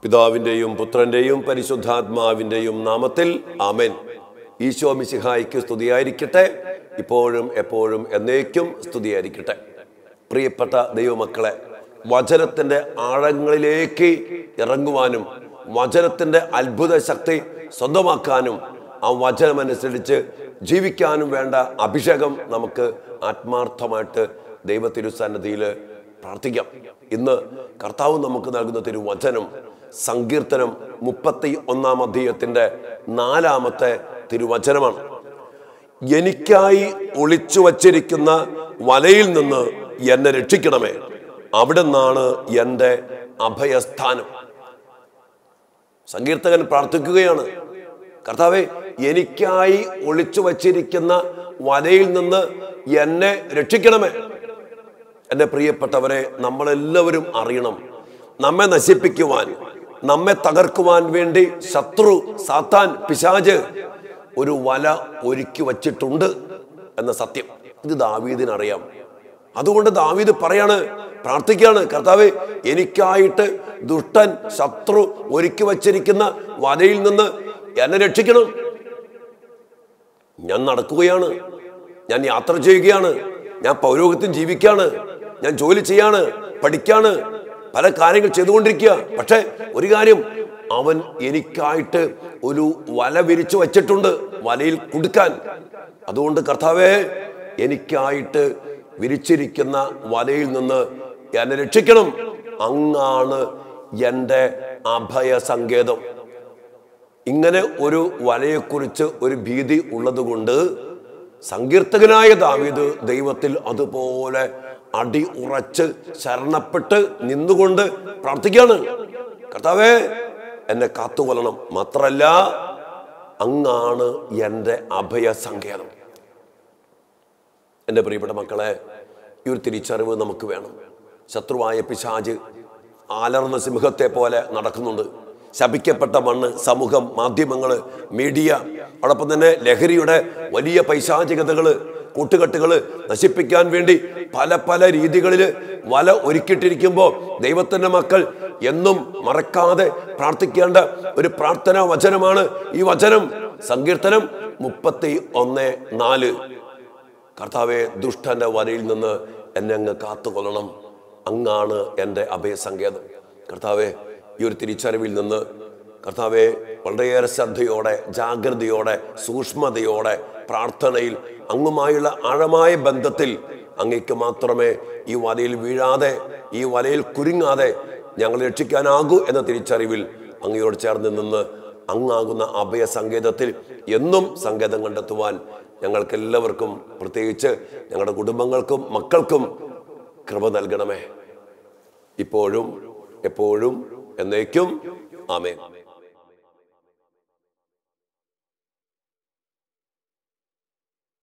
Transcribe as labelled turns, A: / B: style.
A: പിതാവിൻ്റെയും പുത്രൻ്റെയും പരിശുദ്ധാത്മാവിൻ്റെയും നാമത്തിൽ ആമേൻ ഈശോ മിശിഹായിക്ക് സ്തുതിയായിരിക്കട്ടെ ഇപ്പോഴും എപ്പോഴും എന്നേക്കും സ്തുതിയായിരിക്കട്ടെ പ്രിയപ്പെട്ട ദൈവമക്കളെ വചനത്തിൻ്റെ ആഴങ്ങളിലേക്ക് ഇറങ്ങുവാനും വചനത്തിൻ്റെ അത്ഭുത ശക്തി സ്വന്തമാക്കാനും ആ വചനമനുസരിച്ച് ജീവിക്കാനും വേണ്ട അഭിഷേകം നമുക്ക് ആത്മാർത്ഥമായിട്ട് ദൈവ തിരുസന്നിധിയിൽ പ്രാർത്ഥിക്കാം ഇന്ന് കർത്താവ് നമുക്ക് നൽകുന്ന തിരുവചനം സങ്കീർത്തനം മുപ്പത്തി ഒന്നാം അധ്യായത്തിന്റെ നാലാമത്തെ തിരുവചനമാണ് എനിക്കായി ഒളിച്ചു വച്ചിരിക്കുന്ന വലയിൽ നിന്ന് എന്നെ രക്ഷിക്കണമേ അവിടെ നിന്നാണ് എൻ്റെ അഭയസ്ഥാനം സങ്കീർത്തകൻ പ്രാർത്ഥിക്കുകയാണ് കർത്താവെ എനിക്കായി ഒളിച്ചു വച്ചിരിക്കുന്ന വലയിൽ നിന്ന് എന്നെ രക്ഷിക്കണമേ എൻ്റെ പ്രിയപ്പെട്ടവരെ നമ്മളെല്ലാവരും അറിയണം നമ്മെ നശിപ്പിക്കുവാൻ നമ്മെ തകർക്കുവാൻ വേണ്ടി ശത്രു സാത്താൻ പിശാജ് ഒരു വല ഒരുക്കി വച്ചിട്ടുണ്ട് എന്ന സത്യം ഇത് ദാവീദിനറിയാം അതുകൊണ്ട് ദാവീദ് പറയാണ് പ്രാർത്ഥിക്കുകയാണ് കർത്താവ് എനിക്കായിട്ട് ദുഷ്ടൻ ശത്രു ഒരുക്കി വച്ചിരിക്കുന്ന വലയിൽ നിന്ന് എന്നെ രക്ഷിക്കണം ഞാൻ നടക്കുകയാണ് ഞാൻ യാത്ര ചെയ്യുകയാണ് ഞാൻ പൗരോഹിത്യം ജീവിക്കുകയാണ് ഞാൻ ജോലി ചെയ്യാണ് പഠിക്കാണ് പല കാര്യങ്ങൾ ചെയ്തുകൊണ്ടിരിക്കുക പക്ഷെ ഒരു കാര്യം അവൻ എനിക്കായിട്ട് ഒരു വല വിരിച്ചു വച്ചിട്ടുണ്ട് വലയിൽ കുടുക്കാൻ അതുകൊണ്ട് കർത്താവേ എനിക്കായിട്ട് വിരിച്ചിരിക്കുന്ന വലയിൽ നിന്ന് എന്നെ രക്ഷിക്കണം അങ്ങാണ് എൻ്റെ അഭയ സങ്കേതം ഇങ്ങനെ ഒരു വലയെക്കുറിച്ച് ഒരു ഭീതി ഉള്ളതുകൊണ്ട് സങ്കീർത്തകനായ ദാവീദ് ദൈവത്തിൽ അതുപോലെ അടി ഉറച്ച് ശരണപ്പെട്ട് നിന്നുകൊണ്ട് പ്രാർത്ഥിക്കുകയാണ് കർത്താവേ എന്നെ കാത്തുകൊള്ളണം മാത്രല്ല അങ്ങാണ് എൻ്റെ അഭയ സങ്കേതം എൻ്റെ പ്രിയപ്പെട്ട മക്കളെ ഈ ഒരു തിരിച്ചറിവ് നമുക്ക് വേണം ശത്രുവായ പിശാജ് ആലർന്ന സിംഹത്തെ പോലെ നടക്കുന്നുണ്ട് ശപിക്കപ്പെട്ട മണ്ണ് സമൂഹം മാധ്യമങ്ങൾ മീഡിയ അതോടൊപ്പം തന്നെ ലഹരിയുടെ വലിയ പൈശാചികതകൾ കൂട്ടുകെട്ടുകൾ നശിപ്പിക്കാൻ വേണ്ടി പല പല രീതികളിൽ വല ഒരുക്കിയിട്ടിരിക്കുമ്പോൾ ദൈവത്തിൻ്റെ മക്കൾ എന്നും മറക്കാതെ പ്രാർത്ഥിക്കേണ്ട ഒരു പ്രാർത്ഥനാ വചനമാണ് ഈ വചനം സങ്കീർത്തനം മുപ്പത്തി ഒന്ന് നാല് കർത്താവെ ദുഷ്ടന്റെ വരയിൽ നിന്ന് എന്നെ അങ്ങ് കാത്തുകൊള്ളണം അങ്ങാണ് എൻ്റെ അഭയസങ്കേതം കർത്താവെ ഈ ഒരു തിരിച്ചറിവിൽ നിന്ന് കർത്താവെ വളരെയേറെ ശ്രദ്ധയോടെ ജാഗ്രതയോടെ സൂക്ഷ്മതയോടെ പ്രാർത്ഥനയിൽ അങ്ങുമായുള്ള ആഴമായ ബന്ധത്തിൽ അങ്ങയ്ക്ക് മാത്രമേ ഈ വലയിൽ വീഴാതെ ഈ വലയിൽ കുരുങ്ങാതെ ഞങ്ങൾ രക്ഷിക്കാനാകൂ എന്ന തിരിച്ചറിവിൽ അങ്ങയോട് ചേർന്ന് നിന്ന് അങ്ങാകുന്ന അഭയ സങ്കേതത്തിൽ എന്നും സങ്കേതം കണ്ടെത്തുവാൻ ഞങ്ങൾക്ക് എല്ലാവർക്കും പ്രത്യേകിച്ച് ഞങ്ങളുടെ കുടുംബങ്ങൾക്കും മക്കൾക്കും കൃപ നൽകണമേ ഇപ്പോഴും എപ്പോഴും എന്നേക്കും ആമേ